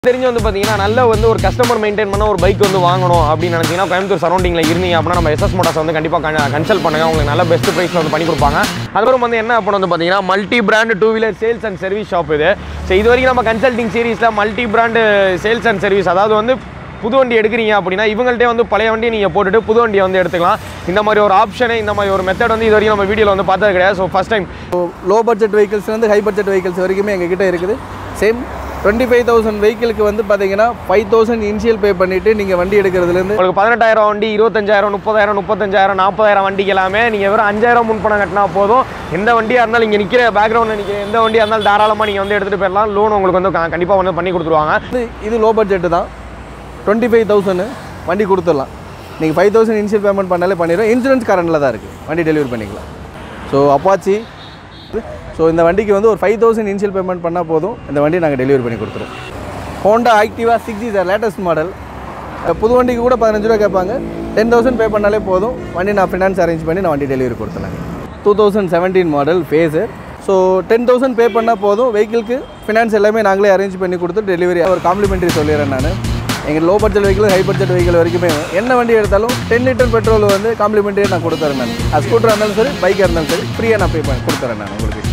தெரிஞ்சு வந்து பார்த்தீங்கன்னா நல்ல வந்து ஒரு கஸ்டமர் மெயின்டைன் பண்ண ஒரு பைக் வந்து வாங்கணும் அப்படின்னு நினச்சிங்கன்னா கோயம்புத்தூர் சரௌண்டிங்கில் இருந்தீங்க அப்படின்னா நம்ம எஸ்எஸ் மோட்டார்ஸ் வந்து கண்டிப்பாக கன்சல்ட் பண்ணுங்க உங்களுக்கு நல்ல பெஸ்ட் ப்ரைஸில் வந்து பண்ணி கொடுப்பாங்க அதுக்கப்புறம் வந்து என்ன அப்படின்னு வந்து பார்த்தீங்கன்னா multi brand two wheeler sales and service shop இது ஸோ இது வரைக்கும் நம்ம கன்சல்டிங் சீரிஸில் multi brand sales and service அதாவது வந்து புது வண்டி எடுக்கிறீங்க அப்படின்னா இவங்கள்ட்டே வந்து பழைய வண்டியை நீங்கள் போட்டுட்டு புது வண்டியை வந்து எடுத்துக்கலாம் இந்த மாதிரி ஒரு ஆப்ஷனை இந்த மாதிரி ஒரு மெத்தட் வந்து இது வரைக்கும் நம்ம வீடியோவில் வந்து பார்த்தது கிடையாது so first time low budget வெஹிக்கிள்ஸ்லேருந்து ஹை பட்ஜெட் வெஹிக்கிள்ஸ் வரைக்குமே எங்ககிட்ட இருக்குது சேம் டுவெண்ட்டி ஃபைவ் தௌசண்ட் வெஹிக்கிளுக்கு வந்து பார்த்தீங்கன்னா ஃபைவ் தௌசண்ட் இனிஷியல் பே பண்ணிவிட்டு நீங்கள் வண்டி எடுக்கிறதுலேருந்து உங்களுக்கு பதினெட்டாயிரம் வண்டி இருபத்தஞ்சாயிரம் முப்பதாயிரம் முப்பத்தஞ்சாயிரம் நாற்பதாயிரம் வண்டிக்கு எல்லாமே நீங்கள் வெறும் அஞ்சாயிரம் முன்பணம் கட்டினா போதும் எந்த வண்டியாக இருந்தாலும் இங்கே நிற்கிற பேக்ரவுண்டில் நிற்கிற எந்த வண்டியாக இருந்தாலும் தாராளமாக நீங்கள் வந்து எடுத்துகிட்டு போயிடலாம் லோன் உங்களுக்கு வந்து கண்டிப்பாக வந்து பண்ணி கொடுத்துருவாங்க இது இது லோ பட்ஜெட்டு தான் டுவெண்ட்டி ஃபைவ் தௌசண்ட் வண்டி கொடுத்துடலாம் நீங்கள் ஃபைவ் தௌசண்ட் இனிஷியல் பேமெண்ட் பண்ணாலே பண்ணிடுவோம் இன்சூரன்ஸ் கரண்டில் தான் இருக்குது வண்டி டெலிவரி பண்ணிக்கலாம் ஸோ அப்பாச்சி ஸோ இந்த வண்டிக்கு வந்து ஒரு ஃபைவ் தௌசண்ட் இனிஷியல் பேமெண்ட் பண்ணால் போதும் இந்த வண்டியை நாங்கள் டெலிவரி பண்ணி கொடுத்துருவோம் Honda Activa six sir latest model புது வண்டிக்கு கூட பதினஞ்சு ரூபா கேட்பாங்க டென் தௌசண்ட் பே பண்ணாலே போதும் வண்டி நான் ஃபினான்ஸ் அரேஞ்ச் பண்ணி நான் வண்டி டெலிவரி கொடுத்துருவேன் two thousand seventeen model Fazer so ten thousand pay பண்ணால் போதும் வெஹிக்கிளுக்கு ஃபினான்ஸ் எல்லாமே நாங்களே அரேஞ்ச் பண்ணி கொடுத்து டெலிவரி ஒரு காம்ப்ளிமெண்ட்ரி சொல்லிடுறேன் நான் எங்கள் low budget vehicle high budget vehicle வரைக்குமே என்ன வண்டி எடுத்தாலும் டென் லிட்டர் பெட்ரோல் வந்து காம்ப்ளிமெண்ட்ரியே நான் கொடுத்துறேன் நான் அது ஸ்கூட்டராக இருந்தாலும் சரி பைக்காக இருந்தாலும் சரி ஃப்ரீயாக நான் பே பண்ணி கொடுத்துறேன் நான் உங்களுக்கு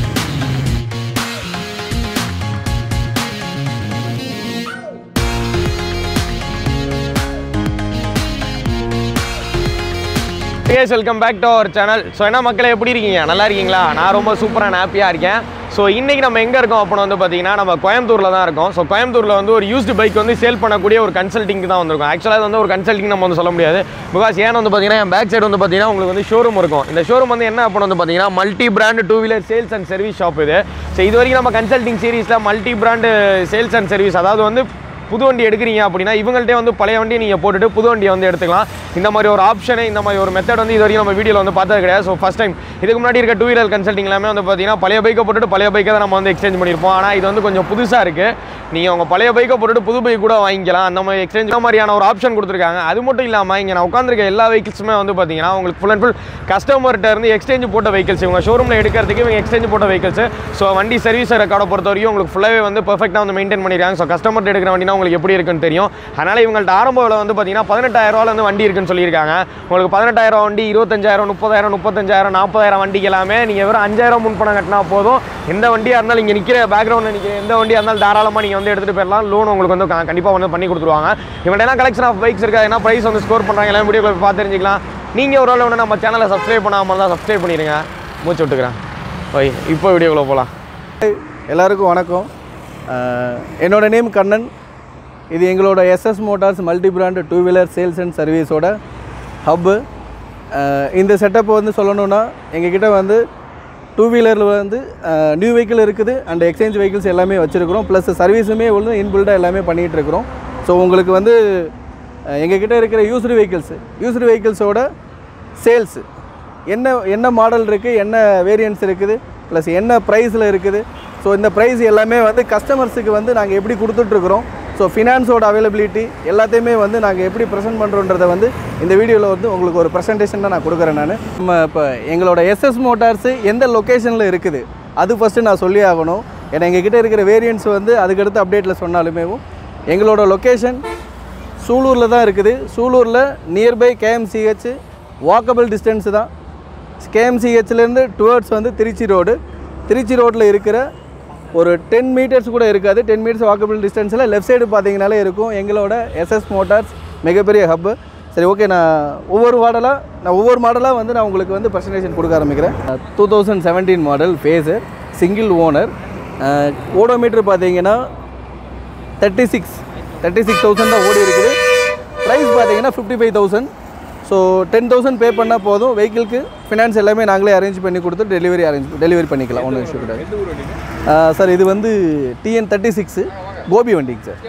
ஏஸ் welcome back to our channel so என்ன மக்களே எப்படி இருக்கீங்க நல்லா இருக்கீங்களா நான் ரொம்ப சூப்பராக ஹாப்பியாக இருக்கேன் ஸோ இன்றைக்கி நம்ம எங்கே இருக்கோம் அப்படின்னு வந்து பார்த்தீங்கன்னா நம்ம கோயம்புத்தூரில் தான் இருக்கோம் ஸோ கோயம்புத்தூரில் வந்து ஒரு யூஸ்டு பைக் வந்து சேல் பண்ணக்கூடிய ஒரு கன்சல்ட்டிங் தான் வந்திருக்கும் ஆக்சுவலாக வந்து ஒரு கன்சல்ட்டிங் நம்ம வந்து சொல்ல முடியாது பிகாஸ் ஏன்னு வந்து பார்த்தீங்கன்னா என் பேக் சைடு வந்து பார்த்தீங்கன்னா உங்களுக்கு வந்து ஷோரூம் இருக்கும் இந்த ஷோரூம் வந்து என்ன அப்படின்னு வந்து பார்த்தீங்கன்னா multi brand two wheeler sales and service shop இது ஸோ இது வரைக்கும் நம்ம கன்சல்ட்டிங் சீரிஸில் multi brand sales and service அதாவது வந்து புது வண்டி எடுக்கிறீங்க அப்படின்னா இவங்கள்ட்டே வந்து பழைய வண்டியை நீங்கள் போட்டுட்டு புது வண்டியை வந்து எடுத்துக்கலாம் இந்த மாதிரி ஒரு ஆப்ஷனை இந்த மாதிரி ஒரு மெத்தட் வந்து இது வரைக்கும் நம்ம வீடியோவில் வந்து பார்த்தது கிடையாது ஸோ ஃபஸ்ட் டைம் இதுக்கு முன்னாடி இருக்க டூ வீலர் கன்சல்ட்டிங் எல்லாமே வந்து பார்த்தீங்கன்னா பழைய பைக்கை போட்டுட்டு பழைய பைக்கை தான் நம்ம வந்து எக்ஸ்சேஞ்ச் பண்ணியிருப்போம் ஆனால் இது வந்து கொஞ்சம் புதுசாக இருக்குது நீங்கள் உங்கள் பழைய பைக்கை போட்டுட்டு புது பைக் கூட வாங்கிக்கலாம் அந்த மாதிரி எக்ஸ்சேஞ்ச் மாதிரியான ஒரு ஆப்ஷன் கொடுத்துருக்காங்க அது மட்டும் இல்லாமல் இங்கே நான் உட்காந்துருக்க எல்லா வெஹிக்கிள்ஸுமே வந்து பார்த்தீங்கன்னா உங்களுக்கு ஃபுல் அண்ட் ஃபுல் கஸ்டமர்கிட்ட இருந்து எக்ஸ்சேஞ்ச் போட்ட வெஹிக்கிள்ஸ் இவங்க ஷோரூமில் எடுக்கிறதுக்கு இவங்க எக்ஸ்சேஞ்ச் போட்ட வெஹிக்கிள்ஸ் ஸோ வண்டி சர்வீஸ் ரெக்கார்டை பொறுத்த வரைக்கும் உங்களுக்கு ஃபுல்லாகவே வந்து பெர்ஃபெக்டாக வந்து மெயின்டைன் பண்ணியிருக்காங்க ஸோ கஸ்டமர்கிட்ட எடுக்கிற வண்டினா உங்களுக்கு எப்படி இருக்குன்னு தெரியும் அதனால் இவங்கள்ட்ட ஆரம்ப விலை வந்து பார்த்தீங்கன்னா பதினெட்டாயிரம் ரூபால வந்து வண்டி இருக்குன்னு சொல்லியிருக்காங்க உங்களுக்கு பதினெட்டாயிரம் வண்டி இருபத்தஞ்சாயிரம் முப்பதாயிரம் முப்பத்தஞ்சாயிரம் நாற்பதாயிரம் வண்டிக்கு எல்லாமே நீங்கள் வெறும் அஞ்சாயிரம் முன்பணம் கட்டினா போதும் எந்த வண்டியாக இருந்தாலும் இங்கே நிற்கிற பேக்ரவுண்டில் நிற்கிற எந்த வண்டியாக இருந்தாலும் தாராளமாக நீங்கள் வந்து எடுத்துகிட்டு போயிடலாம் லோன் உங்களுக்கு வந்து கண்டிப்பாக வந்து பண்ணி கொடுத்துருவாங்க இவங்க எல்லாம் கலெக்ஷன் ஆஃப் பைக்ஸ் இருக்கா என்ன ப்ரைஸ் வந்து ஸ்கோர் பண்ணுறாங்க எல்லாம் வீடியோ பார்த்து தெரிஞ்சுக்கலாம் நீங்கள் ஒரு வேளை ஒன்று நம்ம சேனலை சப்ஸ்கிரைப் பண்ணாமல் தான் சப்ஸ்கிரைப் பண்ணிடுங்க மூச்சு விட்டுக்கிறேன் ஓய் இப்போ வீடியோக்குள்ளே போகலாம் எல்லாருக்கும் வணக்கம் அஹ் என்னோட நேம் கண்ணன் இது எங்களோட SS Motors multi brand two wheeler sales and சர்வீஸோட ஹப்பு இந்த செட்டப் வந்து சொல்லணுன்னா எங்ககிட்ட வந்து டூ வீலரில் வந்து நியூ வெஹிக்கிள் இருக்குது அண்ட் எக்ஸ்சேஞ்ச் வெஹிக்கிள்ஸ் எல்லாமே வச்சுருக்கிறோம் ப்ளஸ் சர்வீஸுமே வந்து இன்பில்டாக எல்லாமே பண்ணிகிட்டு இருக்கிறோம் ஸோ உங்களுக்கு வந்து அஹ் எங்ககிட்ட இருக்கிற யூஸ்டு வெஹிக்கிள்ஸ் யூஸ்டு வெஹிக்கிள்ஸோட சேல்ஸு என்ன என்ன மாடல் இருக்குது என்ன வேரியன்ட்ஸ் இருக்குது ப்ளஸ் என்ன ப்ரைஸில் இருக்குது ஸோ இந்த ப்ரைஸ் எல்லாமே வந்து கஸ்டமர்ஸுக்கு வந்து நாங்கள் எப்படி கொடுத்துட்ருக்குறோம் ஸோ ஃபினான்ஸோட அவைலபிலிட்டி எல்லாத்தையுமே வந்து நாங்கள் எப்படி ப்ரெசென்ட் பண்ணுறோன்றதை வந்து இந்த வீடியோவில் வந்து உங்களுக்கு ஒரு ப்ரெசன்டேஷன் தான் நான் கொடுக்குறேன் நான் நம்ம இப்போ எங்களோட எஸ்எஸ் மோட்டார்ஸு எந்த லொக்கேஷனில் இருக்குது அது ஃபஸ்ட்டு நான் சொல்லி ஆகணும் ஏன்னா எங்ககிட்ட இருக்கிற வேரியன்ட்ஸ் வந்து அதுக்கடுத்து அப்டேட்டில் சொன்னாலுமே எங்களோட லொக்கேஷன் சூலூரில் தான் இருக்குது சூலூரில் நியர்பை கேஎம்சிஹெச் வாக்கபிள் டிஸ்டன்ஸ் தான் கேஎம்சிஹெச்லேருந்து டுவர்ட்ஸ் வந்து திருச்சி ரோடு திருச்சி ரோட்டில் இருக்கிற ஒரு டென் மீட்டர்ஸ் கூட இருக்காது டென் மீட்டர்ஸ் வாக்கபிள் டிஸ்டன்ஸில் லெஃப்ட் சைடு பார்த்தீங்கனாலே இருக்கும் எங்களோட எஸ்எஸ் மோட்டார்ஸ் மிகப்பெரிய ஹப்பு சரி ஓகே நான் ஒவ்வொரு மாடலாக நான் ஒவ்வொரு மாடலாக வந்து நான் உங்களுக்கு வந்து ப்ரெசன்டேஷன் கொடுக்க ஆரம்பிக்கிறேன் two thousand seventeen model Fazer single owner odometer பார்த்தீங்கன்னா thirty six thirty six thousand தான் ஓடி இருக்குது ப்ரைஸ் பார்த்தீங்கன்னா fifty five thousand so ten thousand pay பண்ணால் போதும் வெஹிக்கிளுக்கு ஃபினான்ஸ் எல்லாமே நாங்களே அரேஞ்ச் பண்ணி கொடுத்து டெலிவரி அரேஞ்ச் டெலிவரி பண்ணிக்கலாம் ஒன்றும் இஷ்யூ கிடையாது சார் இது வந்து டிஎன் தேர்ட்டி சிக்ஸு கோபி வண்டிங்க சார்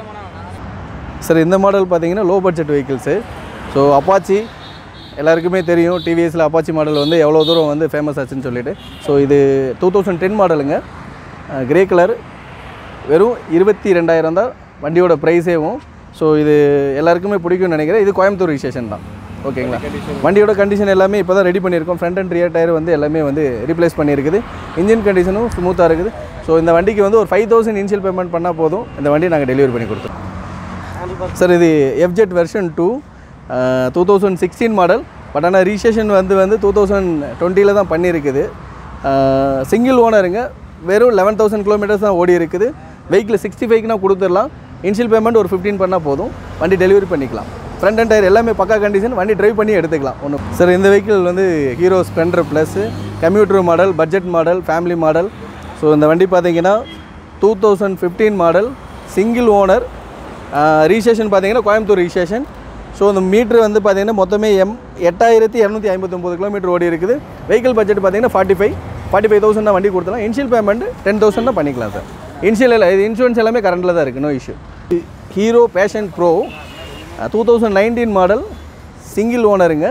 சார் இந்த மாடல் பார்த்தீங்கன்னா low budget vehicles so Apache எல்லாருக்குமே தெரியும் டிவிஎஸில் அப்பாச்சி மாடல் வந்து எவ்வளோ தூரம் வந்து ஃபேமஸ் ஆச்சுன்னு சொல்லிட்டு ஸோ இது டூ தௌசண்ட் டென் மாடலுங்க கிரே கலர் வெறும் இருபத்தி ரெண்டாயிரம் தான் வண்டியோட ப்ரைஸேவும் ஸோ இது எல்லாருக்குமே பிடிக்கும்னு நினைக்கிறேன் இது கோயம்புத்தூர் ரிஜிஸ்ட்ரேஷன் தான் ஓகேங்களா வண்டியோட கண்டிஷன் எல்லாமே இப்போ தான் ரெடி பண்ணியிருக்கோம் ஃப்ரண்ட் அண்ட் ரியர் டயர் வந்து எல்லாமே வந்து ரீப்ளேஸ் பண்ணியிருக்குது இன்ஜின் கண்டிஷனும் ஸ்மூத்தாக இருக்குது ஸோ இந்த வண்டிக்கு வந்து ஒரு ஃபைவ் தௌசண்ட் இன்ஷியல் பேமெண்ட் பண்ணால் போதும் இந்த வண்டியை நாங்கள் டெலிவரி பண்ணி கொடுத்துருவோம் சார் இது FZ version two two thousand sixteen model but ஆனால் ரீசேஷன் வந்து வந்து டூ தௌசண்ட் டுவெண்ட்டியில் தான் பண்ணியிருக்குது சிங்கிள் ஓனருங்க வெறும் லெவன் தௌசண்ட் கிலோமீட்டர்ஸ் தான் ஓடி இருக்குது வெஹிக்கிள் சிக்ஸ்டி ஃபைவ்க்குனா கொடுத்துடலாம் இன்ஷியல் பேமெண்ட் ஒரு ஃபிஃப்டீன் பண்ணால் போதும் வண்டி டெலிவரி பண்ணிக்கலாம் ஃப்ரண்ட் அண்ட் டயர் எல்லாமே பக்கா கண்டிஷன் வண்டி டிரைவ் பண்ணி எடுத்துக்கலாம் ஒன்று சார் இந்த வெஹிக்கிள் வந்து Hero Splendor plus commuter model budget model family model so இந்த வண்டி பார்த்தீங்கன்னா two thousand fifteen model single owner registration பார்த்தீங்கன்னா கோயம்புத்தூர் ரீசேஷன் ஸோ இந்த மீட்ரு வந்து பார்த்தீங்கன்னா மொத்தமே எம் எட்டாயிரத்தி இரநூத்தி ஐம்பத்தொம்பது கிலோமீட்டர் ஓடி இருக்குது வெஹிக்கிள் பட்ஜெட் பார்த்தீங்கன்னா forty five forty five thousand வண்டி கொடுத்தலாம் இன்ஷியல் பேமெண்ட் டென் தௌசண்ட் பண்ணிக்கலாம் சார் இன்ஷியல் இல்லை இது இன்சூரன்ஸ் எல்லாமே கரண்டில் தான் இருக்குது no issue Hero Passion Pro two thousand nineteen model single ஓனருங்க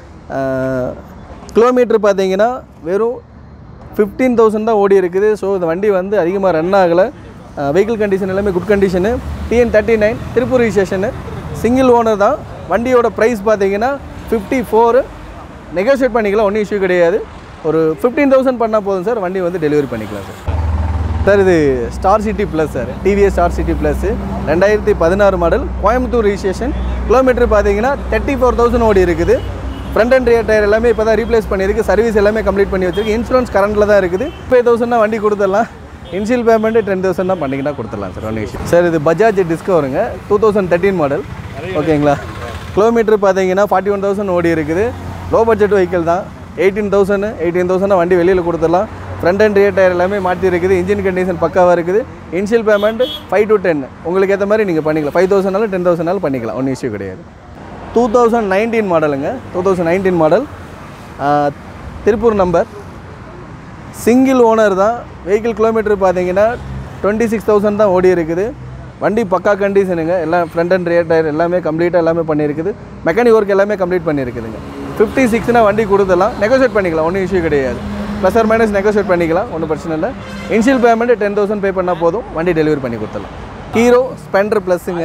கிலோமீட்டர் பார்த்தீங்கன்னா வெறும் ஃபிஃப்டீன் தௌசண்ட் தான் ஓடி இருக்குது ஸோ இந்த வண்டி வந்து அதிகமாக ரன் ஆகலை வெஹிக்கிள் கண்டிஷன் எல்லாமே good condition TN thirty nine Tiruppur registration single owner தான் வண்டியோட ப்ரைஸ் பார்த்தீங்கன்னா ஃபிஃப்டி ஃபோரு நெகோஷியேட் பண்ணிக்கலாம் ஒன்றும் இஷ்யூ கிடையாது ஒரு ஃபிஃப்டீன் தௌசண்ட் பண்ணால் போதும் சார் வண்டி வந்து டெலிவரி பண்ணிக்கலாம் சார் சார் இது Star City plus sir TVS Star City plus ரெண்டாயிரத்தி பதினாறு மாடல் கோயம்புத்தூர் ரிஜிஸ்ட்ரேஷன் கிலோமீட்டர் பார்த்தீங்கன்னா தேர்ட்டி ஃபோர் தௌசண்ட் ஓடி இருக்குது ஃப்ரண்ட் அண்ட் ரியர் டயர் எல்லாமே இப்போ தான் ரீப்ளேஸ் பண்ணியிருக்கு சர்வீஸ் எல்லாமே கம்ப்ளீட் பண்ணி வச்சிருக்கு இன்சூரன்ஸ் கரண்டில் தான் இருக்குது ஃபைவ் தௌசண்ட்னா வண்டி கொடுத்துடலாம் இன்ஷியல் பேமெண்ட்டு டென் தௌசண்ட் தான் பண்ணிக்கிட்டா கொடுத்துடலாம் சார் ஒன்றும் இஷ்யூ சார் இது பஜாஜ் டிஸ்கவருங்க டூ தௌசண்ட் தேர்ட்டின் மாடல் ஓகேங்களா கிலோமீட்டர் பார்த்தீங்கன்னா ஃபார்ட்டி ஒன் தௌசண்ட் ஓடி இருக்குது லோ பட்ஜெட் வெஹிக்கிள் தான் எயிட்டீன் தௌசண்ட் எயிட்டீன் தௌசண்ட் வண்டி வெளியில் கொடுத்துடலாம் ஃப்ரண்ட் அண்ட் ரியர் டயர் எல்லாமே மாற்றி இருக்குது இன்ஜின் கண்டிஷன் பக்காவாக இருக்குது initial payment five to ten உங்களுக்கு ஏற்ற மாதிரி நீங்கள் பண்ணிக்கலாம் ஃபைவ் தௌசண்ட்னாலும் டென் தௌசண்ட்னாலும் பண்ணிக்கலாம் ஒன்றும் இஷ்யூ கிடையாது டூ தௌசண்ட் நைன்டீன் மாடலுங்க two thousand nineteen model Tiruppur number single owner தான் வெஹிக்கிள் கிலோமீட்டர் பார்த்தீங்கன்னா டுவெண்ட்டி சிக்ஸ் தௌசண்ட் தான் ஓடி இருக்குது வண்டி பக்கா கண்டிஷனுங்க எல்லாம் ஃப்ரண்ட் அண்ட் ரியர் டயர் எல்லாமே கம்ப்ளீட்டாக எல்லாமே பண்ணியிருக்குது மெக்கானிக் ஒர்க் எல்லாமே கம்ப்ளீட் பண்ணியிருக்குதுங்க ஃபிஃப்டி சிக்ஸ்னால் வண்டி கொடுத்துடலாம் நெகோஷியேட் பண்ணிக்கலாம் ஒன்றும் இஷ்யூ கிடையாது ப்ளஸ் ஆர் மைனஸ் நெகோஷியேட் பண்ணிக்கலாம் ஒன்றும் பிரச்சனை இல்லை initial payment ten thousand pay பண்ணால் போதும் வண்டி டெலிவரி பண்ணி கொடுத்துடலாம் ஹீரோ ஸ்பெண்டர் ப்ளஸ்ஸுங்க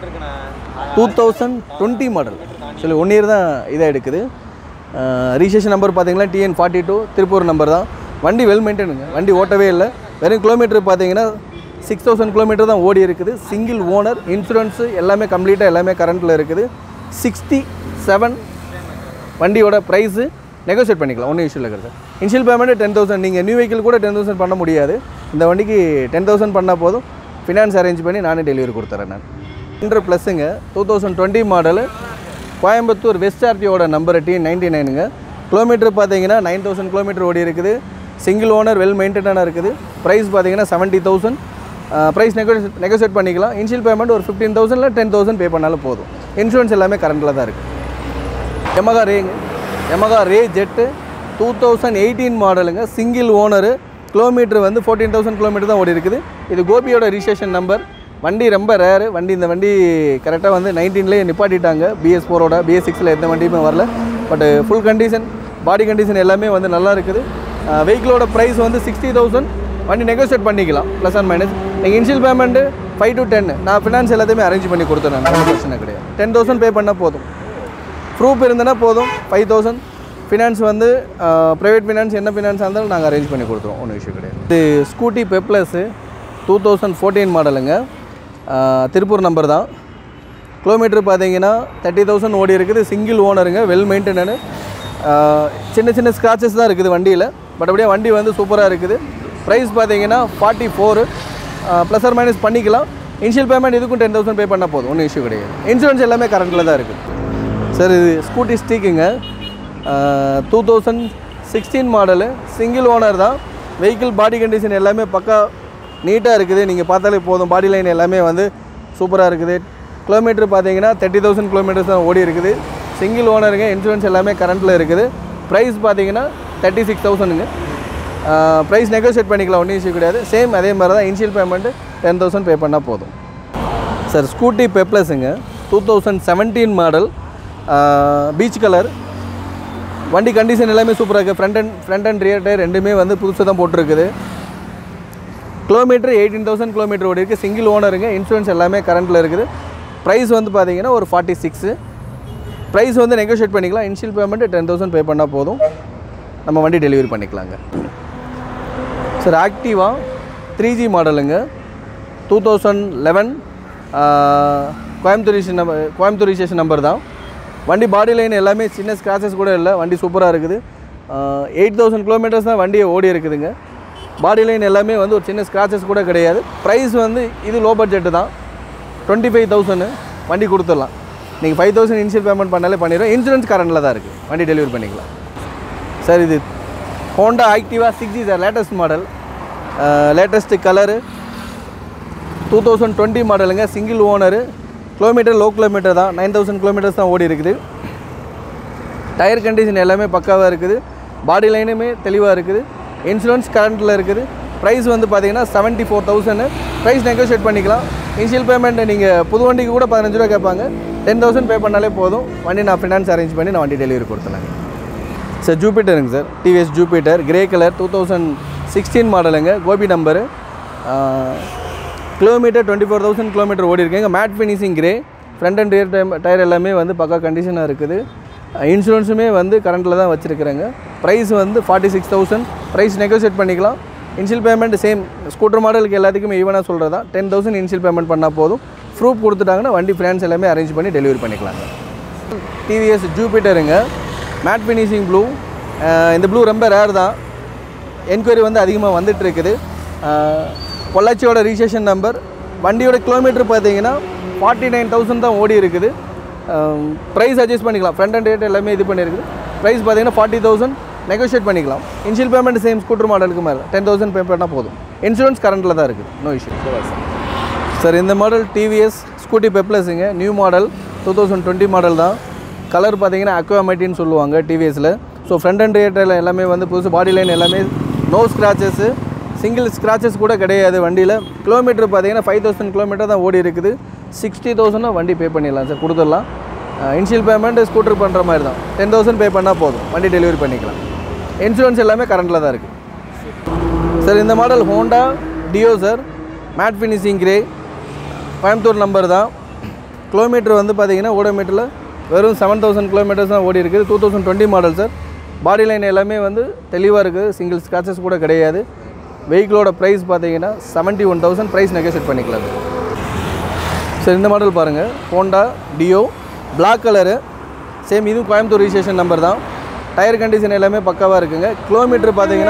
டூ தௌசண்ட் டுவெண்ட்டி மாடல் சொல்லி ஒன் இயர் தான் இதாக எடுக்குது ரிஜிஸ்ட்ரேஷன் நம்பர் பார்த்தீங்கன்னா TN forty two Tiruppur number தான் வண்டி வெல் மெயின்டைனுங்க வண்டி ஓட்டவே இல்லை வெறும் கிலோமீட்டர் பார்த்தீங்கன்னா சிக்ஸ் தௌசண்ட் கிலோமீட்டர் தான் ஓடி இருக்குது சிங்கிள் ஓனர் இன்சூரன்ஸு எல்லாமே கம்ப்ளீட்டாக எல்லாமே கரண்ட்டில் இருக்குது சிக்ஸ்டி செவன் வண்டியோட ப்ரைஸு நெகோஷியேட் பண்ணிக்கலாம் ஒன்றும் இஷ்யூ இல்லை sir initial payment ten thousand நீங்கள் நியூ வெஹிக்கிள் கூட டென் தௌசண்ட் பண்ண முடியாது இந்த வண்டிக்கு டென் தௌசண்ட் பண்ணால் போதும் ஃபினான்ஸ் அரேஞ்ச் பண்ணி நானே டெலிவரி கொடுத்துறேன் நான் ஹண்ட்ரட் ப்ளஸ்ஸுங்க two thousand twenty model Coimbatore west ஆர்டியோட நம்பர் டி நைன்டி நைனுங்க கிலோமீட்டர் பார்த்தீங்கன்னா நைன் தௌசண்ட் கிலோமீட்டர் ஓடி இருக்குது சிங்கிள் ஓனர் வெல் மெயின்டெனாக இருக்குது ப்ரைஸ் பார்த்தீங்கன்னா seventy thousand price negotiate negotiate பண்ணிக்கலாம் இனிஷியல் பேமெண்ட் ஒரு ஃபிஃப்டீன் தௌசண்டில் டென் தௌசண்ட் பே பண்ணாலும் போதும் இன்சூரன்ஸ் எல்லாமே கரண்டில் தான் இருக்குது எமகா ரேங்க Yamaha Ray Z two thousand eighteen மாடலுங்க சிங்கிள் ஓனரு கிலோமீட்டர் வந்து ஃபோர்டீன் தௌசண்ட் கிலோமீட்டர் தான் ஓடி இருக்குது இது கோபியோட ரிஜிஸ்ட்ரேஷன் நம்பர் வண்டி ரொம்ப ரேரு வண்டி இந்த வண்டி கரெக்டாக வந்து நைன்டீன்லேயே நிப்பாட்டிட்டாங்க பிஎஸ் ஃபோரோட பிஎஸ் சிக்ஸில் எந்த வண்டியுமே வரல but full condition body condition எல்லாமே வந்து நல்லா இருக்குது வெஹிக்கிளோட ப்ரைஸ் வந்து சிக்ஸ்டி தௌசண்ட் வண்டி நெகோசியேட் பண்ணிக்கலாம் ப்ளஸ் அண்ட் மைனஸ் நீங்கள் initial payment five to ten நான் ஃபினான்ஸ் எல்லாத்தையுமே அரேஞ்ச் பண்ணி கொடுத்துறேன் ஒன்றும் பிரச்சனை கிடையாது டென் தௌசண்ட் பே பண்ணால் போதும் ப்ரூஃப் இருந்தனா போதும் ஃபைவ் தௌசண்ட் ஃபினான்ஸ் வந்து ப்ரைவேட் ஃபினான்ஸ் என்ன ஃபினான்ஸாக இருந்தாலும் நாங்கள் அரேஞ்ச் பண்ணி கொடுத்துருவோம் ஒன்றும் இஷ்யூ கிடையாது இது Scooty Pep Plus two thousand fourteen மாடலுங்க ஆஹ் திருப்பூர் நம்பர் தான் கிலோமீட்டர் பார்த்தீங்கன்னா தேர்ட்டி தௌசண்ட் ஓடி இருக்குது சிங்கிள் ஓனருங்க வெல் மெயின்டெனனு சின்ன சின்ன ஸ்க்ராச்சஸ் தான் இருக்குது வண்டியில் பட் அப்படியே வண்டி வந்து சூப்பராக இருக்குது ப்ரைஸ் பார்த்தீங்கன்னா forty four plus or minus பண்ணிக்கலாம் இனிஷியல் பேமெண்ட் இதுக்கும் டென் தௌசண்ட் பே பண்ணால் போதும் ஒன்றும் இஷ்யூ கிடையாது இன்சூரன்ஸ் எல்லாமே கரண்ட்டில் தான் இருக்குது சார் இது ஸ்கூட்டி ஸ்டீக்குங்க two thousand sixteen model single owner தான் வெஹிக்கிள் பாடி கண்டிஷன் எல்லாமே பக்கா நீட்டாக இருக்குது நீங்கள் பார்த்தாலே போதும் பாடி லைன் எல்லாமே வந்து சூப்பராக இருக்குது கிலோமீட்டர் பார்த்தீங்கன்னா தேர்ட்டி தௌசண்ட் கிலோமீட்டர்ஸ் தான் ஓடி இருக்குது சிங்கிள் ஓனருங்க இன்சூரன்ஸ் எல்லாமே கரண்ட்டில் இருக்குது ப்ரைஸ் பார்த்தீங்கன்னா தேர்ட்டி சிக்ஸ் தௌசண்ட்ங்க ப்ரைஸ் நெகோஷியேட் பண்ணிக்கலாம் ஒன்றும் இஷ்யூ கிடையாது சேம் அதே மாதிரி தான் initial payment ten thousand pay பண்ணால் போதும் சார் ஸ்கூட்டி பெப்ளஸுங்க two thousand seventeen model peach colour வண்டி கண்டிஷன் எல்லாமே சூப்பராக இருக்குது front and front and rear tyre ரெண்டுமே வந்து புதுசாக தான் போட்டிருக்குது கிலோமீட்டர் எயிட்டீன் தௌசண்ட் கிலோமீட்டர் ஓடி இருக்குது சிங்கிள் ஓனருங்க இன்சூரன்ஸ் எல்லாமே கரண்ட்டில் இருக்குது ப்ரைஸ் வந்து பார்த்தீங்கன்னா ஒரு ஃபார்ட்டி சிக்ஸு ப்ரைஸ் வந்து நெகோஷியேட் பண்ணிக்கலாம் initial payment ten thousand pay பண்ணால் போதும் நம்ம வண்டி டெலிவரி பண்ணிக்கலாங்க சார் ஆக்டிவா த்ரீ ஜி மாடலுங்க two thousand eleven Coimbatore station number Coimbatore station number தான் வண்டி பாடி லைன் எல்லாமே சின்ன ஸ்க்ராச்சஸ் கூட இல்லை வண்டி சூப்பராக இருக்குது எயிட் தௌசண்ட் கிலோமீட்டர்ஸ் தான் வண்டியை ஓடி இருக்குதுங்க பாடி லைன் எல்லாமே வந்து ஒரு சின்ன ஸ்க்ராச்சஸ் கூட கிடையாது ப்ரைஸ் வந்து இது லோ பட்ஜெட்டு தான் டுவெண்ட்டி ஃபைவ் தௌசண்ட் வண்டி கொடுத்துடலாம் நீங்கள் ஃபைவ் தௌசண்ட் இனிஷியல் பேமெண்ட் பண்ணாலே பண்ணிடுறோம் இன்சூரன்ஸ் கரண்டில் தான் இருக்குது வண்டி டெலிவரி பண்ணிக்கலாம் சார் இது Honda Activa six G sir latest model latest colour two thousand twenty மாடலுங்க single owner kilometer low kilometer தான் நைன் தௌசண்ட் கிலோமீட்டர்ஸ் தான் ஓடி இருக்குது டயர் கண்டிஷன் எல்லாமே பக்காவாக இருக்குது பாடி லைனுமே தெளிவாக இருக்குது இன்சூரன்ஸ் கரண்ட்டில் இருக்குது ப்ரைஸ் வந்து பார்த்தீங்கன்னா seventy four thousand price negotiate பண்ணிக்கலாம் இனிஷியல் பேமெண்ட் நீங்கள் புது வண்டிக்கு கூட பதினஞ்சு ரூபா கேட்பாங்க டென் தௌசண்ட் பே பண்ணாலே போதும் வண்டி நான் ஃபினான்ஸ் அரேஞ்ச் பண்ணி நான் வண்டி டெலிவரி கொடுத்துலாங்க சார் ஜூபிட்டருங்க sir TVS Jupiter grey colour two thousand sixteen மாடலுங்க Gobi number kilometer twenty four thousand kilometre ஓடி இருக்குங்க matte finishing grey front and rear time tyre எல்லாமே வந்து பக்கா கண்டிஷனாக இருக்குது இன்சூரன்ஸுமே வந்து கரண்ட்டில் தான் வச்சுருக்குறேங்க ப்ரைஸ் வந்து forty six thousand price negotiate பண்ணிக்கலாம் இனிஷியல் பேமெண்ட் சேம் ஸ்கூட்டர் மாடலுக்கு எல்லாத்துக்குமே ஈவனாக சொல்கிறதா டென் தௌசண்ட் இனிஷியல் பேமெண்ட் பண்ணால் போதும் ப்ரூஃப் கொடுத்துட்டாங்கன்னா வண்டி ஃபினான்ஸ் எல்லாமே அரேஞ்ச் பண்ணி டெலிவரி பண்ணிக்கலாங்க டிவிஎஸ் ஜூபிட்டருங்க மேட் ஃபினிஷிங் ப்ளூ இந்த ப்ளூ ரொம்ப ரேர் தான் என்கொயரி வந்து அதிகமாக வந்துட்டு இருக்குது அஹ், பொள்ளாச்சியோட ரிஜிஸ்ட்ரேஷன் நம்பர் வண்டியோட கிலோமீட்டர் பார்த்தீங்கன்னா ஃபார்ட்டி நைன் தௌசண்ட் தான் ஓடி இருக்குது ப்ரைஸ் அட்ஜஸ்ட் பண்ணிக்கலாம் ஃப்ரண்ட் அண்ட் ரேட் எல்லாமே இது பண்ணியிருக்குது ப்ரைஸ் பார்த்தீங்கன்னா ஃபார்ட்டி தௌசண்ட் நெகோஷியேட் பண்ணிக்கலாம் இனிஷியல் பேமெண்ட் சேம் ஸ்கூட்டர் மாடலுக்கு மேலே டென் தௌசண்ட் பே பண்ணால் போதும் இன்சூரன்ஸ் கரண்ட்டில் தான் இருக்குது நோ இஷ்யூ சார் இந்த மாடல் டிவிஎஸ் ஸ்கூட்டி பெப்ளஸுங்க new model two thousand twenty model தான் கலர் பார்த்தீங்கன்னா அக்வாமேட்டின்னு சொல்லுவாங்க டிவிஎஸில் ஸோ ஃப்ரண்ட் அண்ட் ரியர் எல்லாமே வந்து புதுசு பாடி லைன் எல்லாமே நோ ஸ்க்ராச்சஸ்ஸு சிங்கிள் ஸ்க்ராச்சஸ் கூட கிடையாது வண்டியில் கிலோமீட்டர் பார்த்தீங்கன்னா ஃபைவ் தௌசண்ட் கிலோமீட்டர் தான் ஓடி இருக்குது சிக்ஸ்டி தௌசண்ட் வண்டி பே பண்ணிடலாம் சார் கொடுத்துடலாம் இனிஷியல் பேமெண்ட் ஸ்கூட்டர் பண்ணுற மாதிரி தான் டென் தௌசண்ட் பே பண்ணால் போதும் வண்டி டெலிவரி பண்ணிக்கலாம் இன்சூரன்ஸ் எல்லாமே கரண்ட்டில் தான் இருக்குது சார் இந்த model Honda Dio sir matte finishing grey Coimbatore number தான் கிலோமீட்டர் வந்து பார்த்தீங்கன்னா ஓடோமீட்டரில் வெறும் செவன் தௌசண்ட் கிலோமீட்டர்ஸ் தான் ஓடி இருக்குது two thousand twenty model sir body line எல்லாமே வந்து தெளிவாக இருக்குது சிங்கிள் ஸ்க்ராச்சஸ் கூட கிடையாது வெஹிக்கிளோட ப்ரைஸ் பார்த்தீங்கன்னா seventy one thousand price negotiate பண்ணிக்கலாம் சார் சார் இந்த மாடல் பாருங்கள் Honda Dio Black colour same இதுவும் கோயம்புத்தூர் ரிஜிஸ்ட்ரேஷன் நம்பர் தான் டயர் கண்டிஷன் எல்லாமே பக்காவாக இருக்குங்க கிலோமீட்டர் பார்த்தீங்கன்னா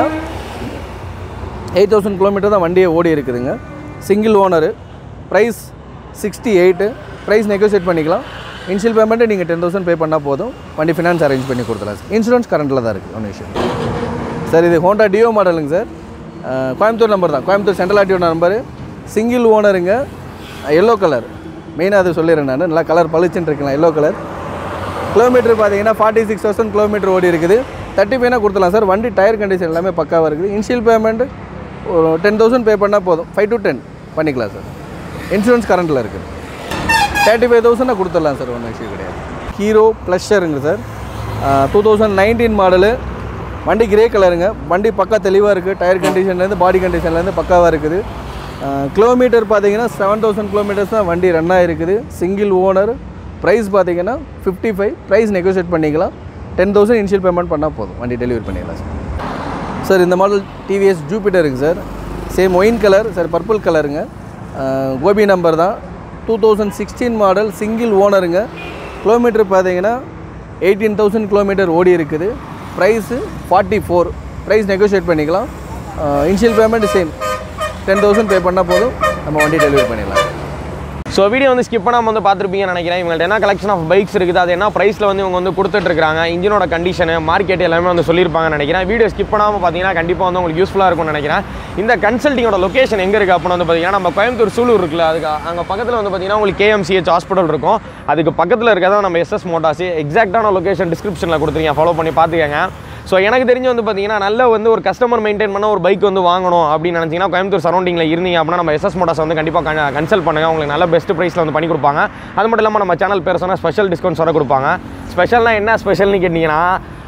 எயிட் தௌசண்ட் கிலோமீட்டர் தான் வண்டியே ஓடி இருக்குதுங்க single owner price sixty eight price negotiate பண்ணிக்கலாம் இனிஷியல் பேமெண்ட்டு நீங்கள் டென் தௌசண்ட் பே பண்ணால் போதும் வண்டி ஃபினான்ஸ் அரேஞ்ச் பண்ணி கொடுத்துலாம் சார் இன்சூரன்ஸ் கரண்ட்டில் தான் இருக்குது ஒன்றும் விஷயம் சார் இது ஹோண்டா டியோ மாடலுங்க சார் அஹ், கோயம்புத்தூர் நம்பர் தான் Coimbatore central RTO number single ஓனருங்க எல்லோ கலர் மெயினாக அது சொல்லிடுறேன் நான் நல்லா கலர் பளிச்சுன்னு இருக்கலாம் எல்லோ கலர் கிலோமீட்டர் பார்த்தீங்கன்னா ஃபார்ட்டி சிக்ஸ் தௌசண்ட் கிலோமீட்டர் ஓடி இருக்குது தேர்ட்டி ஃபைவ்னா கொடுத்துலாம் சார் வண்டி டயர் கண்டிஷன் எல்லாமே பக்காவாக இருக்குது இனிஷியல் பேமெண்ட் ஒரு டென் தௌசண்ட் பே பண்ணால் போதும் ஃபைவ் டு டென் பண்ணிக்கலாம் சார் இன்சூரன்ஸ் கரண்ட்டில் இருக்குது தேர்ட்டி ஃபைவ் தௌசண்ட் கொடுத்துடலாம் சார் ஒன்றும் இஷ்யூ கிடையாது ஹீரோ ப்ளஷருங்க sir two thousand nineteen model வண்டி கிரே கலருங்க வண்டி பக்கா தெளிவாக இருக்குது டயர் கண்டிஷன்லேருந்து பாடி கண்டிஷன்லேருந்து பக்காவாக இருக்குது கிலோமீட்டர் பார்த்தீங்கன்னா செவன் தௌசண்ட் கிலோமீட்டர்ஸ் தான் வண்டி ரன் ஆகிருக்குது சிங்கிள் ஓனர் ப்ரைஸ் பார்த்தீங்கன்னா ஃபிஃப்டி ஃபைவ் ப்ரைஸ் நெகோஷியேட் பண்ணிக்கலாம் டென் தௌசண்ட் இனிஷியல் பேமெண்ட் பண்ணால் போதும் வண்டி டெலிவரி பண்ணிடலாம் சார் சார் இந்த மாடல் டிவிஎஸ் ஜூபிட்டருங்க sir same wine colour sir purple கலருங்க கோபி நம்பர் தான் two thousand sixteen model single ஓனருங்க கிலோமீட்டர் பார்த்தீங்கன்னா எயிட்டீன் தௌசண்ட் கிலோமீட்டர் ஓடி இருக்குது price forty four price negotiate பண்ணிக்கலாம் initial payment same ten thousand pay பண்ணால் போதும் நம்ம வண்டி டெலிவரி பண்ணிடலாம் ஸோ வீடியோ வந்து ஸ்கிப் பண்ணாமல் வந்து பார்த்துருப்பீங்கன்னு நினைக்கிறேன் இவங்கள்ட்ட என்ன கலெக்ஷன் ஆஃப் பைக்ஸ் இருக்குது அது என்ன ப்ரைஸில் வந்து இவங்க வந்து கொடுத்துட்ருக்காங்க இன்ஜினோட கண்டிஷனு மார்க்கெட் எல்லாமே வந்து சொல்லியிருப்பாங்கன்னு நினைக்கிறேன் வீடியோ ஸ்கிப் பண்ணாமல் பார்த்தீங்கன்னா கண்டிப்பாக வந்து உங்களுக்கு யூஸ்ஃபுல்லாக இருக்கும்னு நினைக்கிறேன் இந்த கன்சல்ட்டிங்கோட லொக்கேஷன் எங்கே இருக்குது அப்படின்னு வந்து பார்த்தீங்கன்னா நம்ம கோயம்புத்தூர் சூலூர் இருக்குல்ல அதுக்கு அங்கே பக்கத்தில் வந்து பார்த்தீங்கன்னா உங்களுக்கு கேஎம்சிஹெச் ஹாஸ்பிட்டல் இருக்கும் அதுக்கு பக்கத்தில் இருக்கிறதா நம்ம எஸ்எஸ் மோட்டார்ஸ் எக்ஸாக்டான லொக்கேஷன் டிஸ்கிரிப்ஷனில் கொடுத்துருக்கேன் ஃபாலோ பண்ணி பார்த்துக்கங்க ஸோ எனக்கு தெரிஞ்சு வந்து பார்த்தீங்கன்னா நல்ல வந்து ஒரு கஸ்டமர் மெயின்டைன் பண்ண ஒரு பைக் வந்து வாங்கணும் அப்படின்னு நினச்சிங்கன்னா கோயம்புத்தூர் சரௌண்டிங்கில் இருந்தீங்க அப்படின்னா நம்ம எஸ்எஸ் மோட்டார்ஸ் வந்து கண்டிப்பாக கன்சல்ட் பண்ணுங்கள் உங்களுக்கு நல்ல பெஸ்ட் ப்ரைஸில் வந்து பண்ணி கொடுப்பாங்க அது மட்டும் இல்லாமல் நம்ம சேனல் பேர் சொன்னால் ஸ்பெஷல் டிஸ்கவுண்ட்ஸ் வர கொடுப்பாங்க ஸ்பெஷல்னா என்ன ஸ்பெஷல்னு கேட்டிங்கன்னா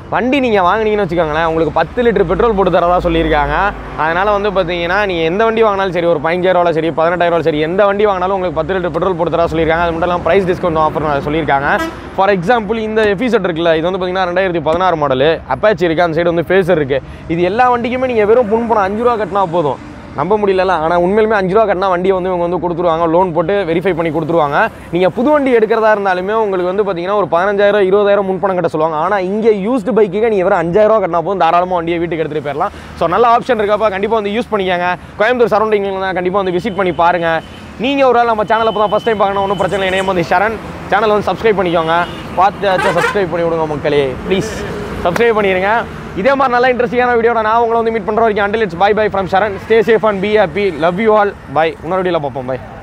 வண்டி நீங்கள் வாங்குனீங்கன்னு வச்சுக்கோங்களேன் உங்களுக்கு பத்து லிட்டர் பெட்ரோல் போட்டு தரதா சொல்லியிருக்காங்க அதனால் வந்து பார்த்தீங்கன்னா நீங்கள் எந்த வண்டி வாங்கினாலும் சரி ஒரு பதினஞ்சாயிரூவா சரி பதினெட்டாயிரூவா சரி எந்த வண்டி வாங்கினாலும் உங்களுக்கு பத்து லிட்டர் பெட்ரோல் போட்டு தரதா சொல்லியிருக்காங்க அது மட்டும் இல்லாமல் ப்ரைஸ் டிஸ்கவுண்ட் ஆஃபர் சொல்லியிருக்காங்க ஃபார் எக்ஸாம்பிள் இந்த எஃபிசெட் இருக்குல்ல இது வந்து பார்த்தீங்கன்னா ரெண்டாயிரத்தி பதினாறு மாடலு அப்பாச்சி இருக்குது அந்த சைடு வந்து ஃபேஸர் இருக்குது இது எல்லா வண்டிக்குமே நீங்கள் வெறும் புன் பணம் அஞ்சு ரூபா கட்டினா போதும் நம்ப முடியல ஆனால் உண்மையிலுமே அஞ்சு ரூபா கட்டினா வண்டியை வந்து இவங்க வந்து கொடுத்துருவாங்க லோன் போட்டு வெரிஃபை பண்ணி கொடுத்துருவாங்க நீங்கள் புது வண்டி எடுக்கிறதா இருந்தாலுமே உங்களுக்கு வந்து பார்த்தீங்கன்னா ஒரு பதினஞ்சாயிரம் இருபதாயிரம் முன்பணம் கட்ட சொல்லுவாங்க ஆனால் இங்கே யூஸ்டு பைக்குக்கு நீங்கள் வெறும் அஞ்சாயிரம் ரூபா கட்டினா போதும் தாராளமாக வண்டியை வீட்டுக்கு எடுத்துகிட்டு போயிடலாம் ஸோ நல்ல ஆப்ஷன் இருக்கப்ப கண்டிப்பாக வந்து யூஸ் பண்ணிக்கங்க கோயம்புத்தூர் சரௌண்டிங்கில் தான் கண்டிப்பாக வந்து விசிட் பண்ணி பாருங்கள் நீங்கள் ஒரு வேளை நம்ம சேனலை இப்போ தான் ஃபஸ்ட் டைம் பார்க்கணும் ஒன்றும் பிரச்சனை இல்லை நேம் வந்து சரண் சேனல் வந்து சப்ஸ்கிரைப் பண்ணிக்கோங்க பார்த்து சப்ஸ்கிரைப் பண்ணி விடுங்க மக்களே ப்ளீஸ் சப்ஸ்கிரைப் பண்ணிடுங்க இதே மாதிரி நல்ல இன்ட்ரெஸ்டிங்கான வீடியோட நான் உங்களை வந்து மீட் பண்ணுற வரைக்கும் until it's bye bye from Charan stay safe and be happy love you all bye இன்னொரு வீடியோவில் பார்ப்போம் பை